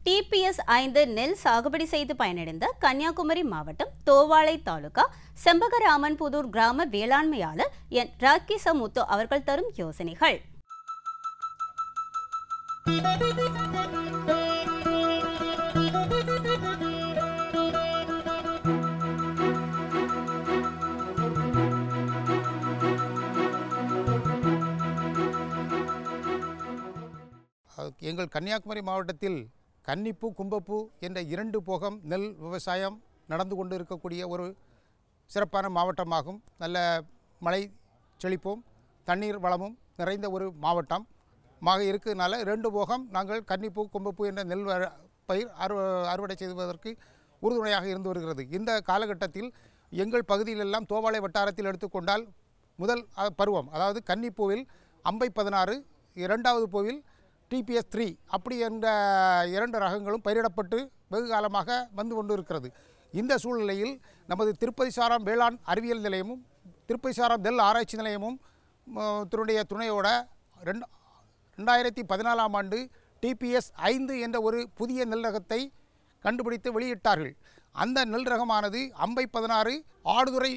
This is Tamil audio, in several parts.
டிபிஎஸ் ஐந்து நெல் சாகுபடி செய்து பயனடைந்த கன்னியாகுமரி மாவட்டம் தோவாளை தாலுகா செம்பகராமன்புதூர் கிராம வேளாண்மையாளர் என் ராக்கி சமுத்து அவர்கள் தரும் யோசனைகள் அஹ் எங்கள் கன்னியாகுமரி மாவட்டத்தில் கன்னிப்பூ கும்பப்பூ என்ற இரண்டு போகம் நெல் விவசாயம் நடந்து கொண்டு இருக்கக்கூடிய ஒரு சிறப்பான மாவட்டமாகும் நல்ல மழை செழிப்பும் தண்ணீர் வளமும் நிறைந்த ஒரு மாவட்டம் மாக இருக்கிறதுனால ரெண்டு போகம் நாங்கள் கன்னிப்பூ கும்பப்பூ என்ற நெல் வ- பயிர் அறு அறுவடை செய்வதற்கு உறுதுணையாக இருந்து வருகிறது இந்த காலகட்டத்தில் எங்கள் பகுதியிலெல்லாம் தோவாளை வட்டாரத்தில் எடுத்துக்கொண்டால் முதல் அஹ், பருவம் அதாவது கன்னிப்பூவில் அம்பை பதினாறு இரண்டாவது பூவில் டிபிஎஸ் த்ரீ அப்படி என்ற இரண்டு ரகங்களும் பயிரிடப்பட்டு வெகு காலமாக வந்து கொண்டு இருக்கிறது இந்த சூழ்நிலையில் நமது திருப்பதி சாரம் வேளாண் அறிவியல் நிலையமும் திருப்பதி சாரம் நெல் ஆராய்ச்சி நிலையமும் ம, தன்னுடைய துணையோட ரெண்டு ரெண்டாயிரத்தி பதினாலாம் ஆண்டு டிபிஎஸ் ஐந்து என்ற ஒரு புதிய நெல் ரகத்தை கண்டுபிடித்து வெளியிட்டார்கள் அந்த நெல் ரகமானது அம்பை பதினாறு ஆடுதுறை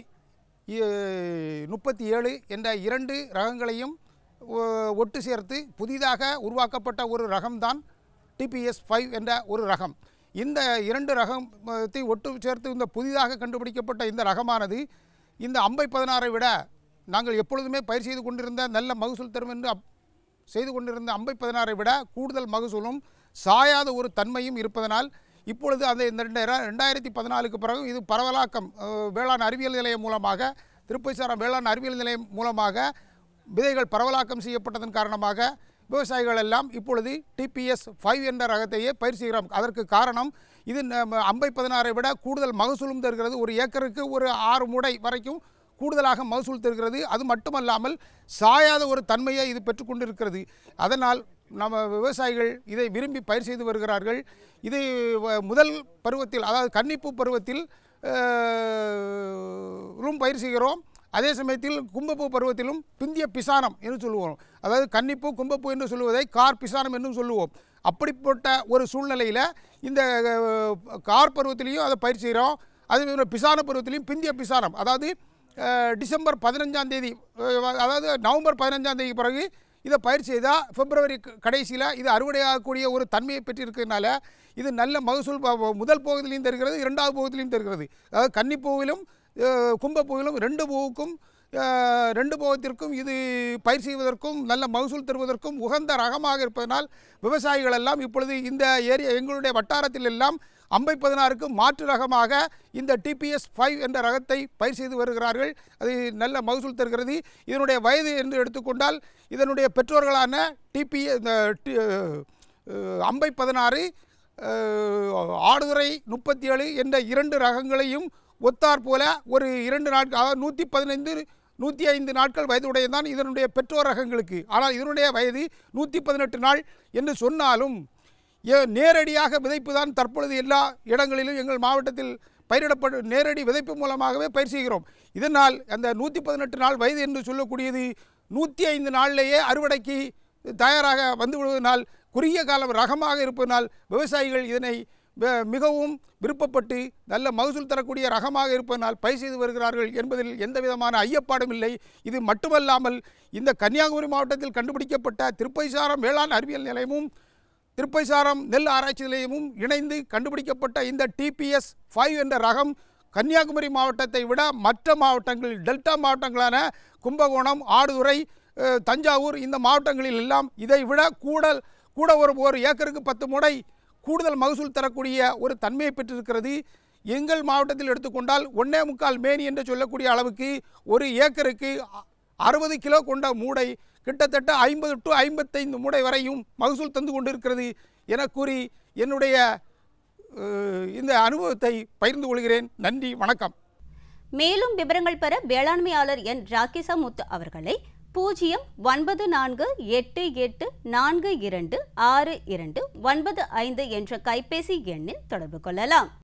முப்பத்தி ஏழு என்ற இரண்டு ரகங்களையும் ஒ- ஒட்டு சேர்த்து புதிதாக உருவாக்கப்பட்ட ஒரு ரகம்தான் டிபிஎஸ் ஃபைவ் என்ற ஒரு ரகம் இந்த இரண்டு ரகத்தை ஒட்டு சேர்த்து இந்த புதிதாக கண்டுபிடிக்கப்பட்ட இந்த ரகமானது இந்த அம்பை பதினாறை விட நாங்கள் எப்பொழுதுமே பயிர் செய்து கொண்டிருந்த நல்ல மகசூல் தரும் என்று அப்- செய்து கொண்டிருந்த அம்பை பதினாறை விட கூடுதல் மகசூலும் சாயாத ஒரு தன்மையும் இருப்பதனால் இப்பொழுது அந்த இந்த ரெண்டு- ரெண்டாயிரத்தி பதினாலுக்கு பிறகு இது பரவலாக்கம் அஹ், வேளாண் அறிவியல் நிலையம் மூலமாக திருப்பதிசாரம் வேளாண் அறிவியல் நிலையம் மூலமாக விதைகள் பரவலாக்கம் செய்யப்பட்டதன் காரணமாக விவசாயிகள் எல்லாம் இப்பொழுது டிபிஎஸ் ஃபைவ் என்ற ரகத்தையே பயிர் செய்கிறோம் அதற்கு காரணம் இது நம்ம அம்பை பதினாறை விட கூடுதல் மகசூலும் தருகிறது ஒரு ஏக்கருக்கு ஒரு ஆறு மூடை வரைக்கும் கூடுதலாக மகசூல் தருகிறது அது மட்டுமல்லாமல் சாயாத ஒரு தன்மையை இது பெற்றுக்கொண்டிருக்கிறது அதனால் நம்ம விவசாயிகள் இதை விரும்பி பயிர் செய்து வருகிறார்கள் இது வ- முதல் பருவத்தில் அதாவது கன்னிப்பூ பருவத்தில் அஹ், லும் பயிர் செய்கிறோம் அதே சமயத்தில் கும்பப்பூ பருவத்திலும் பிந்திய பிசானம் என்று சொல்லுவோம் அதாவது கன்னிப்பூ கும்பப்பூ என்று சொல்லுவதை கார் பிசானம் என்றும் சொல்லுவோம் அப்படிப்பட்ட ஒரு சூழ்நிலையில் இந்த அஹ், கார் பருவத்திலையும் அதை பயிர் செய்கிறோம் அதே மாதிரி பிசான பருவத்திலையும் பிந்திய பிசானம் அதாவது அஹ், டிசம்பர் பதினஞ்சாம் தேதி அஹ், அதாவது நவம்பர் பதினஞ்சாம் தேதி பிறகு இதை பயிர் செய்தால் பிப்ரவரி கடைசியில் இது அறுவடையாகக்கூடிய ஒரு தன்மையை பெற்றிருக்கிறதுனால இது நல்ல மகசூல் ப- முதல் போகத்திலையும் தருகிறது இரண்டாவது போகத்திலையும் தருகிறது அதாவது கன்னிப்பூவிலும் அஹ், கும்பப்பூவிலும் ரெண்டு பூவுக்கும் அஹ், ரெண்டு போகத்திற்கும் இது பயிர் செய்வதற்கும் நல்ல மகசூல் தருவதற்கும் உகந்த ரகமாக இருப்பதனால் விவசாயிகள் எல்லாம் இப்பொழுது இந்த ஏரியா எங்களுடைய வட்டாரத்தில் எல்லாம் அம்பை பதினாறுக்கு மாற்று ரகமாக இந்த டிபிஎஸ் ஃபைவ் என்ற ரகத்தை பயிர் செய்து வருகிறார்கள் அது நல்ல மகசூல் தருகிறது இதனுடைய வயது என்று எடுத்துக்கொண்டால் இதனுடைய பெற்றோர்களான டிபி இந்த டி- அஹ், அம்பை பதினாறு அஹ், ஆடுதுறை முப்பத்தி ஏழு என்ற இரண்டு ரகங்களையும் ஒத்தார் போல ஒரு இரண்டு நாட்கள் அதாவது நூற்றி பதினைந்து நூற்றி ஐந்து நாட்கள் வயதுடையதான் இதனுடைய பெற்றோர் ரகங்களுக்கு ஆனால் இதனுடைய வயது நூற்றி பதினெட்டு நாள் என்று சொன்னாலும் ஏ- நேரடியாக விதைப்பு தான் தற்பொழுது எல்லா இடங்களிலும் எங்கள் மாவட்டத்தில் பயிரிடப்பட்டு நேரடி விதைப்பு மூலமாகவே பயிர் செய்கிறோம் இதனால் அந்த நூற்றி பதினெட்டு நாள் வயது என்று சொல்லக்கூடியது நூற்றி ஐந்து நாளிலேயே அறுவடைக்கு தயாராக வந்து விடுவதனால் குறுகிய காலம் ரகமாக இருப்பதனால் விவசாயிகள் இதனை வ- மிகவும் விருப்பப்பட்டு நல்ல மகசூல் தரக்கூடிய ரகமாக இருப்பதனால் பயிர் செய்து வருகிறார்கள் என்பதில் எந்த விதமான ஐயப்பாடும் இல்லை இது மட்டுமல்லாமல் இந்த கன்னியாகுமரி மாவட்டத்தில் கண்டுபிடிக்கப்பட்ட திருப்பைசாரம் வேளாண் அறிவியல் நிலையமும் திருப்பைசாரம் நெல் ஆராய்ச்சி நிலையமும் இணைந்து கண்டுபிடிக்கப்பட்ட இந்த டிபிஎஸ் ஃபைவ் என்ற ரகம் கன்னியாகுமரி மாவட்டத்தை விட மற்ற மாவட்டங்கள் டெல்டா மாவட்டங்களான கும்பகோணம் ஆடுதுறை அஹ், தஞ்சாவூர் இந்த மாவட்டங்களில் எல்லாம் இதை விட கூடல் கூட ஒரு ஒரு ஏக்கருக்கு பத்து முடை கூடுதல் மகசூல் தரக்கூடிய ஒரு தன்மையை பெற்றிருக்கிறது எங்கள் மாவட்டத்தில் எடுத்துக்கொண்டால் ஒன்னே முக்கால் மேனி என்று சொல்லக்கூடிய அளவுக்கு ஒரு ஏக்கருக்கு அ- அறுபது கிலோ கொண்ட மூடை கிட்டத்தட்ட ஐம்பது டு ஐம்பத்தைந்து மூடை வரையும் மகசூல் தந்து கொண்டிருக்கிறது என கூறி என்னுடைய அஹ், இந்த அனுபவத்தை பகிர்ந்து கொள்கிறேன் நன்றி வணக்கம் மேலும் விவரங்கள் பெற வேளாண்மையாளர் என் ராக்கிசா முத்து அவர்களை பூஜ்ஜியம் ஒன்பது நான்கு எட்டு எட்டு நான்கு இரண்டு ஆறு இரண்டு ஒன்பது ஐந்து என்ற கைபேசி எண்ணில் தொடர்பு கொள்ளலாம்